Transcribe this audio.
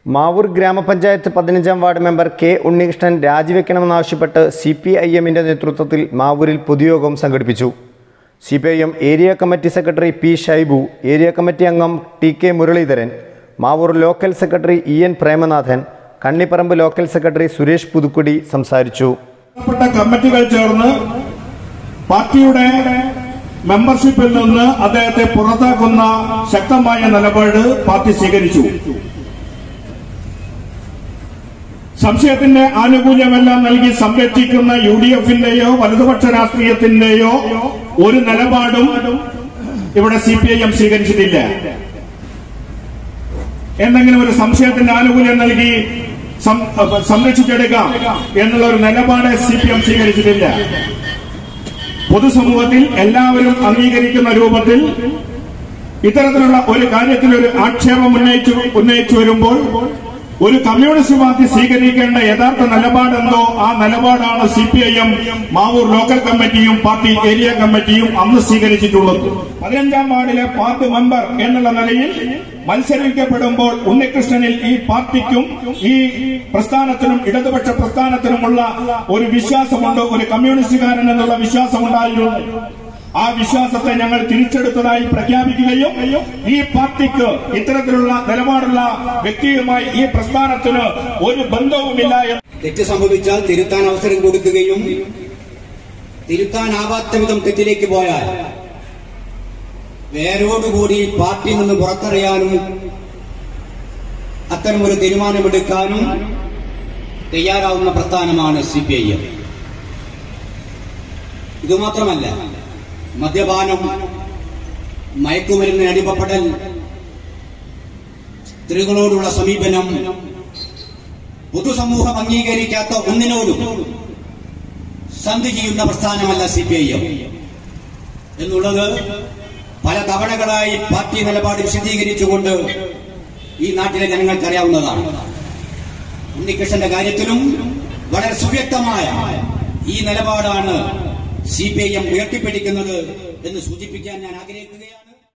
മാവൂർ ഗ്രാമപഞ്ചായത്ത് പതിനഞ്ചാം ward member K Unnikrishnan രാജിവെക്കണമെന്നാവശ്യപ്പെട്ട് C P I എമ്മിൻ്റെ നേതൃത്വത്തിൽ മാവൂരിൽ പൊതുയോഗം സംഘടിപ്പിച്ചു C P I M area committee secretary P Shaibu area committee അംഗം T K Muraleedharan Mavoor local secretary E N Premanathan Kannipparamba local secretary Suresh Puthukkudi സംസാരിച്ചു പ്പെട്ട കമ്മിറ്റികൾ ചേർന്ന് പാർട്ടിയുടെ മെമ്പർഷിപ്പിൽ നിന്ന് അദ്ദേഹത്തെ പുറത്താക്കുന്ന ശക്തമായ നിലപാട് പാർട്ടി സ്വീകരിച്ചു സംശയത്തിന്റെ ആനുകൂല്യമെല്ലാം നൽകി സംരക്ഷിക്കുന്ന യു ഡി എഫിന്റെയോ വലതുപക്ഷ രാഷ്ട്രീയത്തിന്റെയോ ഒരു നിലപാടും ഇവിടെ സി പി ഐ എം സ്വീകരിച്ചിട്ടില്ല എന്തെങ്കിലും ഒരു സംശയത്തിന്റെ ആനുകൂല്യം നൽകി സം- സംരക്ഷിച്ചെടുക്കാം എന്നുള്ള ഒരു നിലപാട് സി പി എം സ്വീകരിച്ചിട്ടില്ല പൊതുസമൂഹത്തിൽ എല്ലാവരും അംഗീകരിക്കുന്ന രൂപത്തിൽ ഇത്തരത്തിലുള്ള ഒരു കാര്യത്തിൽ ഒരു ആക്ഷേപം ഉന്നയിച്ചു ഉന്നയിച്ചു വരുമ്പോൾ ഒരു കമ്മ്യൂണിസ്റ്റ് പാർട്ടി സ്വീകരിക്കേണ്ട യഥാർത്ഥ നിലപാടെന്തോ ആ നിലപാടാണ് C P I M Mavoor local കമ്മിറ്റിയും പാർട്ടി ഏരിയ കമ്മിറ്റിയും അന്ന് സ്വീകരിച്ചിട്ടുള്ളത് പതിനഞ്ചാം വാർഡിലെ പാർട്ടി മെമ്പർ എന്നുള്ള നിലയിൽ മത്സരിക്കപ്പെടുമ്പോൾ ഉണ്ണികൃഷ്ണനിൽ ഈ പാർട്ടിക്കും ഈ പ്രസ്ഥാനത്തിനും ഇടതുപക്ഷ പ്രസ്ഥാനത്തിനുമുള്ള ഒരു വിശ്വാസമുണ്ട് ഒരു കമ്മ്യൂണിസ്റ്റുകാരൻ എന്നുള്ള വിശ്വാസമുണ്ടായിരുന്നു ആ വിശ്വാസത്തെ ഞങ്ങൾ തിരിച്ചെടുത്തതായി പ്രഖ്യാപിക്കുകയും ഈ പാർട്ടിക്ക് ഇത്തരത്തിലുള്ള നിലപാടുള്ള വ്യക്തിയുമായി ഈ പ്രസ്ഥാനത്തിന് ഒരു ബന്ധവുമില്ല എന്ന് തെറ്റ് സംഭവിച്ചാൽ തിരുത്താൻ അവസരം കൊടുക്കുകയും തിരുത്താനാവാത്ത വിധം തെറ്റിലേക്ക് പോയാൽ വേരോടുകൂടി പാർട്ടിയിൽ നിന്ന് പുറത്തറിയാനും അത്തരമൊരു തീരുമാനമെടുക്കാനും തയ്യാറാവുന്ന പ്രസ്ഥാനമാണ് സി പി ഐ എം ഇതുമാത്രമല്ല മദ്യപാനം മയക്കുമരുന്ന് അടിമപ്പെടൽ സ്ത്രീകളോടുള്ള സമീപനം പൊതുസമൂഹം അംഗീകരിക്കാത്ത ഒന്നിനോടും സന്ധി ചെയ്യുന്ന പ്രസ്ഥാനമല്ല സി പി ഐ എം എന്നുള്ളത് പല തവണകളായി പാർട്ടി നിലപാട് വിശദീകരിച്ചുകൊണ്ട് ഈ നാട്ടിലെ ജനങ്ങൾക്ക് അറിയാവുന്നതാണ് ഉണ്ണികൃഷ്ണന്റെ കാര്യത്തിലും വളരെ സുവ്യക്തമായ ഈ നിലപാടാണ് സി പി ഐ എം ഉയർത്തിപ്പിടിക്കുന്നത് എന്ന് സൂചിപ്പിക്കാൻ ഞാൻ ആഗ്രഹിക്കുകയാണ്